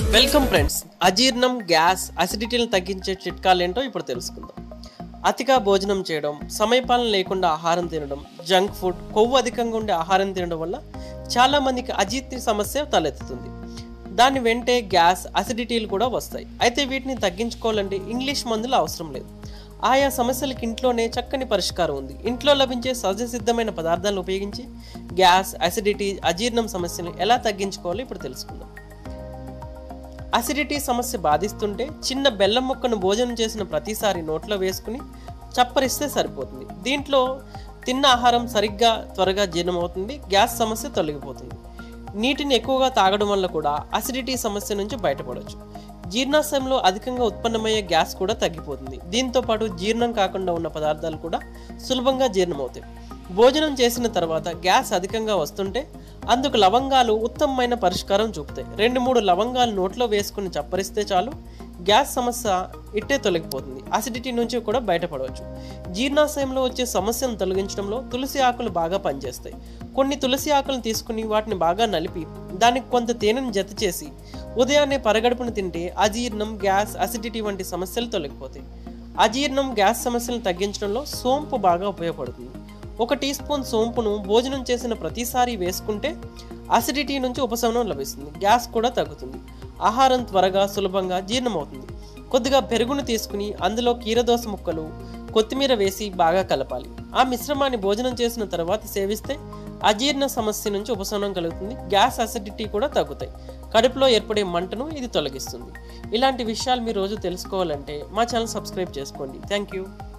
welcome friends అజీర్ణం gas అసిడిటీని తగ్గించే చిట్కాలు ఏంటో ఇప్పుడు తెలుసుకుందాం అతిగా భోజనం చేయడం సమయపాలన లేకుండా ఆహారం తినడం జంక్ ఫుడ్ కొవ్వు అధికంగా ఉండే ఆహారం తినడం వల్ల చాలా మందికి అజీర్తి సమస్య తలెత్తుతుంది దాని వెంటే గ్యాస్ అసిడిటీలు కూడా వస్తాయి అయితే వీటిని తగ్గించుకోవాలంటే ఇంగ్లీష్ మందులు అవసరం లేదు ఆయా సమస్యలకు ఇంట్లోనే చక్కని పరిష్కారం ఉంది ఇంట్లో లభించే సహజ సిద్ధమైన పదార్థాలను ఉపయోగించి గ్యాస్ అసిడిటీ అజీర్ణం సమస్యను ఎలా తగ్గించుకోవాలో ఇప్పుడు తెలుసుకుందాం అసిడిటీ సమస్య బాధిస్తుంటే చిన్న బెల్లం ముక్కను భోజనం చేసిన ప్రతిసారి నోట్లో వేసుకుని చప్పరిస్తే సరిపోతుంది దీంట్లో తిన్న ఆహారం సరిగ్గా త్వరగా జీర్ణమవుతుంది గ్యాస్ సమస్య తొలగిపోతుంది నీటిని ఎక్కువగా తాగడం వల్ల కూడా అసిడిటీ సమస్య నుంచి బయటపడవచ్చు జీర్ణాశయంలో అధికంగా ఉత్పన్నమయ్యే గ్యాస్ కూడా తగ్గిపోతుంది దీంతో పాటు జీర్ణం కాకుండా ఉన్న పదార్థాలు కూడా సులభంగా జీర్ణమవుతాయి భోజనం చేసిన తర్వాత గ్యాస్ అధికంగా వస్తుంటే అందుకు లవంగాలు ఉత్తమమైన పరిష్కారం చూపుతాయి రెండు మూడు లవంగాలు నోట్లో వేసుకుని చప్పరిస్తే చాలు గ్యాస్ సమస్య ఇట్టే తొలగిపోతుంది అసిడిటీ నుంచి కూడా బయటపడవచ్చు జీర్ణాశయంలో వచ్చే సమస్యను తొలగించడంలో తులసి ఆకులు బాగా పనిచేస్తాయి కొన్ని తులసి ఆకులను తీసుకుని వాటిని బాగా నలిపి దానికి కొంత తేనెను జత చేసి ఉదయాన్నే పరగడుపును తింటే అజీర్ణం గ్యాస్ అసిడిటీ వంటి సమస్యలు తొలగిపోతాయి అజీర్ణం గ్యాస్ సమస్యలను తగ్గించడంలో సోంపు బాగా ఉపయోగపడుతుంది ఒక టీ స్పూన్ సోంపును భోజనం చేసిన ప్రతిసారి వేసుకుంటే అసిడిటీ నుంచి ఉపశమనం లభిస్తుంది గ్యాస్ కూడా తగ్గుతుంది ఆహారం త్వరగా సులభంగా జీర్ణమవుతుంది కొద్దిగా పెరుగును తీసుకుని అందులో కీరదోస ముక్కలు కొత్తిమీర వేసి బాగా కలపాలి ఆ మిశ్రమాన్ని భోజనం చేసిన తర్వాత సేవిస్తే అజీర్ణ సమస్య నుంచి ఉపశమనం కలుగుతుంది గ్యాస్ అసిడిటీ కూడా తగ్గుతాయి కడుపులో ఏర్పడే మంటను ఇది తొలగిస్తుంది ఇలాంటి విషయాలు మీరు రోజు తెలుసుకోవాలంటే మా ఛానల్ సబ్స్క్రైబ్ చేసుకోండి థ్యాంక్ యూ